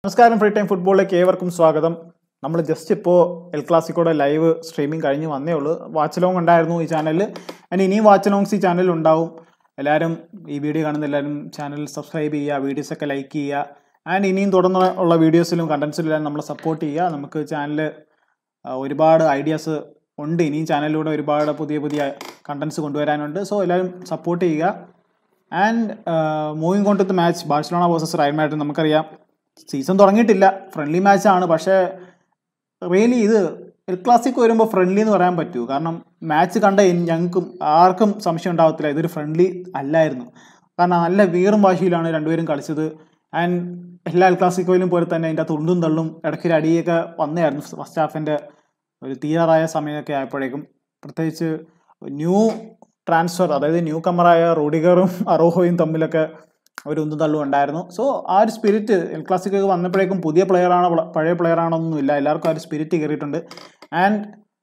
നമസ്കാരം free time ഫുട്ബോളിലേക്ക് ഏവർക്കും സ്വാഗതം നമ്മൾ ജസ്റ്റ് ഇപ്പോൾ എൽ ക്ലാസിക്കോടെ ലൈവ് സ്ട്രീമിംഗ് കഴിഞ്ഞ് വന്നേ ഉള്ളൂ വാച്ച് ലോങ് ഉണ്ടായിരുന്നു ഈ ചാനലിൽ ആൻഡ് ഇനിയും വാച്ച് ലോങ്സ് ഈ ചാനലിൽ ഉണ്ടാവും എല്ലാവരും ഈ വീഡിയോ കാണുന്ന എല്ലാവരും ചാനൽ സബ്സ്ക്രൈബ് ചെയ്യുക വീഡിയോസൊക്കെ ലൈക്ക് ചെയ്യുക ആൻഡ് ഇനിയും തുടർന്ന് ഉള്ള വീഡിയോസിലും കണ്ടൻസിലും എല്ലാം നമ്മളെ സപ്പോർട്ട് ചെയ്യുക നമുക്ക് ചാനൽ ഒരുപാട് ഐഡിയാസ് ഉണ്ട് ഇനിയും ചാനലിലൂടെ ഒരുപാട് പുതിയ പുതിയ കണ്ടൻസ് കൊണ്ടുവരാനുണ്ട് സോ എല്ലാവരും സപ്പോർട്ട് ചെയ്യുക and moving on to the match Barcelona versus Real Madrid നമുക്കറിയാം സീസൺ തുടങ്ങിയിട്ടില്ല ഫ്രണ്ട്ലി മാച്ചാണ് പക്ഷേ റിയലി ഇത് എൽ ക്ലാസിക് വരുമ്പോൾ ഫ്രണ്ട്ലി എന്ന് പറയാൻ പറ്റൂ കാരണം മാച്ച് കണ്ട എൻ- ഞങ്ങൾക്കും ആർക്കും സംശയം ഉണ്ടാവത്തില്ല ഇതൊരു ഫ്രണ്ട്ലി അല്ലായിരുന്നു കാരണം നല്ല വീറും വാശിയിലാണ് രണ്ടുപേരും കളിച്ചത് ആൻഡ് എല്ലാ എൽ ക്ലാസിക്കോയിലും പോലെ തന്നെ അതിൻ്റെ അകത്ത് ഉണ്ടും തള്ളും ഇടയ്ക്കൊരു അടിയൊക്കെ വന്നായിരുന്നു ഫസ്റ്റ് ഹാഫിൻ്റെ ഒരു തീരാറായ സമയമൊക്കെ ആയപ്പോഴേക്കും പ്രത്യേകിച്ച് ന്യൂ ട്രാൻസ്ഫർ അതായത് ന്യൂ കമറായ റോഡിഗറും അറോഹോയും തമ്മിലൊക്കെ ഒരു ഉന്തും തള്ളും ഉണ്ടായിരുന്നു സോ ആ ഒരു സ്പിരിറ്റ് എൽ ക്ലാസിക്കൊക്കെ വന്നപ്പോഴേക്കും പുതിയ പ്ലെയറാണോ പഴയ പ്ലെയർ ആണോന്നൊന്നുമില്ല എല്ലാവർക്കും ആ ഒരു സ്പിരിറ്റ് കയറിയിട്ടുണ്ട് ആൻഡ്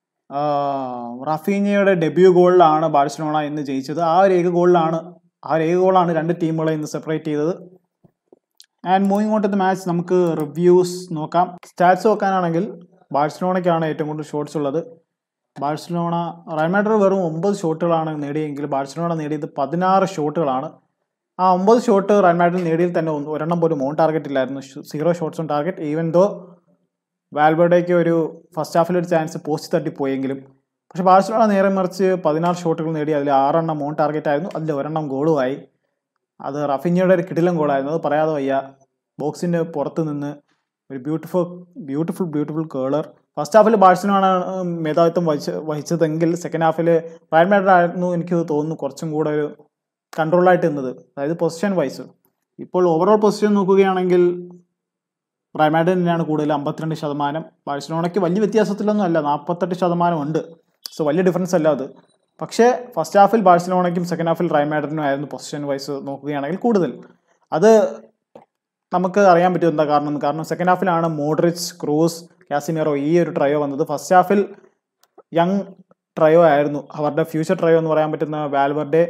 റഫീനിയയുടെ ഡെബ്യൂ ഗോളിലാണ് ബാഴ്സലോണ ഇന്ന് ജയിച്ചത് ആ ഒരു ഏക ഗോളിലാണ് ആ ഒരു ഏക ഗോളാണ് രണ്ട് ടീമുകളെ ഇന്ന് സെപ്പറേറ്റ് ചെയ്തത് and moving on to the match നമുക്ക് റിവ്യൂസ് നോക്കാം സ്റ്റാറ്റ്സ് നോക്കാനാണെങ്കിൽ ബാഴ്സലോണയ്ക്കാണ് ഏറ്റവും കൂടുതൽ ഷോട്ട്സ് ഉള്ളത് ബാഴ്സലോണ റയൽ മാഡ്രിഡ് വെറും ഒമ്പത് ഷോട്ടുകളാണ് നേടിയെങ്കിൽ ബാഴ്സലോണ നേടിയത് പതിനാറ് ഷോട്ടുകളാണ് ആ ഒമ്പത് ഷോട്ട് റയൽ മാഡ്രിഡ് നേടിയതിൽ തന്നെ ഒന്ന് ഒരെണ്ണം പോലും ഓൺ ടാർഗറ്റ് ഇല്ലായിരുന്നു zero shots on target even though വാൽബർഡേക്ക് ഒരു ഫസ്റ്റ് ഹാഫിൽ ഒരു ചാൻസ് പോസ്റ്റ് തട്ടിപ്പോയെങ്കിലും പക്ഷേ ബാഴ്സലോണ നേരെ മറിച്ച് പതിനാറ് ഷോട്ടുകൾ നേടി അതിൽ ആറെണ്ണം ഓൺ ടാർഗറ്റ് ആയിരുന്നു അതിൽ ഒരെണ്ണം ഗോളുമായി അത് റഫിഞ്ഞയുടെ ഒരു കിടിലം ഗോളായിരുന്നു അത് പറയാതെ വയ്യ ബോക്സിൻ്റെ പുറത്ത് നിന്ന് ഒരു beautiful beautiful beautiful curler first ഹാഫിൽ ബാഴ്സലോണ മേധാവിത്വം വഹിച്ച വഹിച്ചതെങ്കിൽ സെക്കൻഡ് ഹാഫിൽ റയൽ മാഡ്രിഡ് ആയിരുന്നു എനിക്ക് തോന്നുന്നു കുറച്ചും കൂടെ ഒരു കൺട്രോളായിട്ട് നിന്നത് അതായത് പൊസിഷൻ വൈസ് ഇപ്പോൾ ഓവറോൾ പൊസിഷൻ നോക്കുകയാണെങ്കിൽ റയൽ മാഡ്രിഡ് തന്നെയാണ് കൂടുതൽ അമ്പത്തിരണ്ട് ശതമാനം ബാഴ്സലോണയ്ക്ക് വലിയ വ്യത്യാസത്തിലൊന്നും അല്ല നാൽപ്പത്തെട്ട് ശതമാനം ഉണ്ട് സോ വലിയ ഡിഫറൻസ് അല്ല അത് പക്ഷേ ഫസ്റ്റ് ഹാഫിൽ ബാഴ്സലോണയ്ക്കും സെക്കൻഡ് ഹാഫിൽ റയൽ മാഡ്രിഡിനും ആയിരുന്നു പൊസിഷൻ വൈസ് നോക്കുകയാണെങ്കിൽ കൂടുതൽ അത് നമുക്ക് അറിയാൻ പറ്റും എന്താ കാരണം എന്ന്. കാരണം സെക്കൻഡ് ഹാഫിലാണ് മോഡ്രിച്ച് ക്രൂസ് കാസിമിയറോ ഈ ഒരു ട്രയോ വന്നത് ഫസ്റ്റ് ഹാഫിൽ യങ് ട്രയോ ആയിരുന്നു അവരുടെ ഫ്യൂച്ചർ ട്രയോ എന്ന് പറയാൻ പറ്റുന്ന വാൽവർഡെ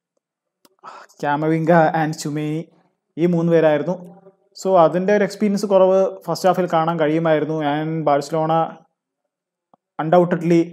ക്യാമവിങ്ക ആൻഡ് ചുമേനി ഈ മൂന്ന് പേരായിരുന്നു സോ അതിൻ്റെ ഒരു എക്സ്പീരിയൻസ് കുറവ് ഫസ്റ്റ് ഹാഫിൽ കാണാൻ കഴിയുമായിരുന്നു ആൻഡ് ബാഴ്സലോണ അൺഡൗട്ടഡ്ലി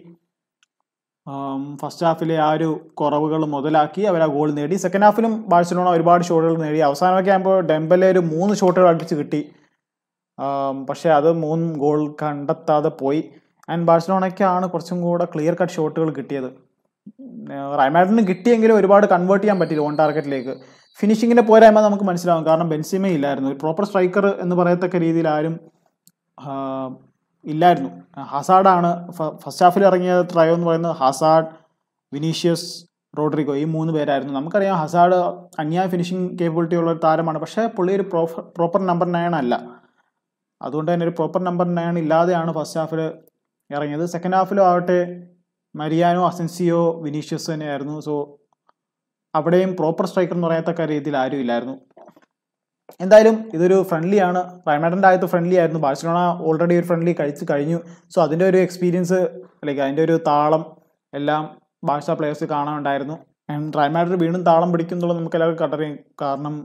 ഫസ്റ്റ് ഹാഫിലെ ആ ഒരു കുറവുകൾ മുതലാക്കി അവർ ആ ഗോൾ നേടി സെക്കൻഡ് ഹാഫിലും ബാഴ്സലോണ ഒരുപാട് ഷോട്ടുകൾ നേടി അവസാനമൊക്കെ ആകുമ്പോൾ ഡെമ്പലെ ഒരു മൂന്ന് ഷോട്ടുകൾ അടുപ്പിച്ച് കിട്ടി ആം, പക്ഷേ അത് മൂന്ന് ഗോൾ കണ്ടെത്താതെ പോയി ആൻഡ് ബാഴ്സലോണയ്ക്കാണ് കുറച്ചും കൂടെ ക്ലിയർ കട്ട് ഷോട്ടുകൾ കിട്ടിയത് റയമാഡിന് കിട്ടിയെങ്കിലും ഒരുപാട് കൺവേർട്ട് ചെയ്യാൻ പറ്റില്ല ഓൺ ടാർഗറ്റിലേക്ക് ഫിനിഷിങ്ങിന്റെ പോരായ്മ നമുക്ക് മനസ്സിലാവും കാരണം ബെൻസിമ ഇല്ലായിരുന്നു ഒരു പ്രോപ്പർ സ്ട്രൈക്കർ എന്ന് പറയത്തക്ക രീതിയിൽ ആരും ആ, ഇല്ലായിരുന്നു ഹസാഡാണ് ഫസ്റ്റ് ഹാഫിൽ ഇറങ്ങിയ ട്രയോ എന്ന് പറയുന്നത് ഹസാഡ് വിനീഷ്യസ് റോഡ്രിഗോ ഈ മൂന്ന് പേരായിരുന്നു നമുക്കറിയാം ഹസാഡ് അന്യായ ഫിനിഷിംഗ് കേപ്പബിലിറ്റി ഉള്ള ഒരു താരമാണ് പക്ഷേ പുള്ളി ഒരു പ്രോപ്പർ നമ്പർ നയൻ അല്ല അതുകൊണ്ട് തന്നെ ഒരു പ്രോപ്പർ നമ്പർ നയൻ ഇല്ലാതെയാണ് ഫസ്റ്റ് ഹാഫിൽ ഇറങ്ങിയത് സെക്കൻഡ് ഹാഫിലും ആവട്ടെ മരിയാനോ അസൻസിയോ വിനീഷ്യസ് തന്നെയായിരുന്നു സോ അവിടെയും പ്രോപ്പർ സ്ട്രൈക്കർ എന്ന് പറയത്തക്ക രീതിയിൽ ആരും ഇല്ലായിരുന്നു എന്തായാലും ഇതൊരു ഫ്രണ്ട്ലി ആണ് റയമാഡിൻ്റെ ആയത്ത് ഫ്രണ്ട്ലി ആയിരുന്നു ബാഴ്സലോണ ഓൾറെഡി ഒരു ഫ്രണ്ട്ലി കഴിച്ച് കഴിഞ്ഞു സോ അതിൻ്റെ ഒരു എക്സ്പീരിയൻസ് ലൈക്ക് അതിൻ്റെ ഒരു താളം എല്ലാം ബാഴ്സ പ്ലേയേഴ്സ് കാണാനുണ്ടായിരുന്നു ആൻഡ് റയമാഡിൽ വീണ്ടും താളം പിടിക്കും എന്നുള്ളത് നമുക്ക് എല്ലാവർക്കും കണ്ടറിയാം കാരണം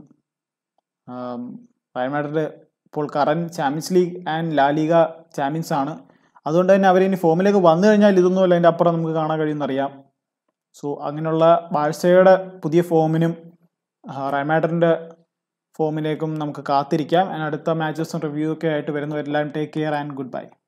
റയമാഡിൽ ഇപ്പോൾ current champions league and La Liga champions ആണ് അതുകൊണ്ട് തന്നെ അവരിനി ഫോമിലേക്ക് വന്നു കഴിഞ്ഞാൽ ഇതൊന്നുമല്ല അതിൻ്റെ അപ്പുറം നമുക്ക് കാണാൻ കഴിയുമെന്നറിയാം സോ അങ്ങനെയുള്ള ബാഴ്സയുടെ പുതിയ ഫോമിനും റയമാഡറിൻ്റെ ഫോമിലേക്കും നമുക്ക് കാത്തിരിക്കാം And അടുത്ത മാച്ചസും റിവ്യൂ ഒക്കെ ആയിട്ട് വരുന്നവരെല്ലാം take care and good bye